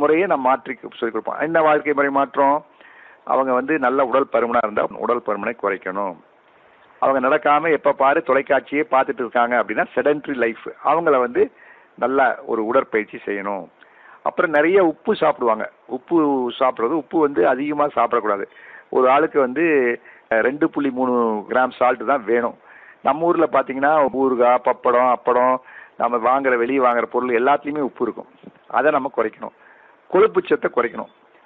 முறையை நம்ம மாற்றி சொல்லிக் கொடுப்போம் என்ன வாழ்க்கை முறை மாற்றம் அவங்க வந்து நல்ல உடல் பருமனாக இருந்தால் உடல் பருமனை குறைக்கணும் அவங்க நடக்காம எப்ப பாரு தொலைக்காட்சியே பார்த்துட்டு இருக்காங்க அப்படின்னா செடன்ட்ரி லைஃப் அவங்கள வந்து நல்ல ஒரு உடற்பயிற்சி செய்யணும் அப்புறம் நிறைய உப்பு சாப்பிடுவாங்க உப்பு சாப்பிட்றது உப்பு வந்து அதிகமாக சாப்பிடக்கூடாது ஒரு ஆளுக்கு வந்து அஹ், ரெண்டு புள்ளி மூணு கிராம் சால்ட் தான் வேணும் நம்ம ஊர்ல பாத்தீங்கன்னா ஊறுகாய் பப்படம் அப்படம் நம்ம வாங்குற வெளியே வாங்குற பொருள் எல்லாத்துலேயுமே உப்பு இருக்கும் அதை நம்ம குறைக்கணும் கொழுப்பு சத்தை குறைக்கணும்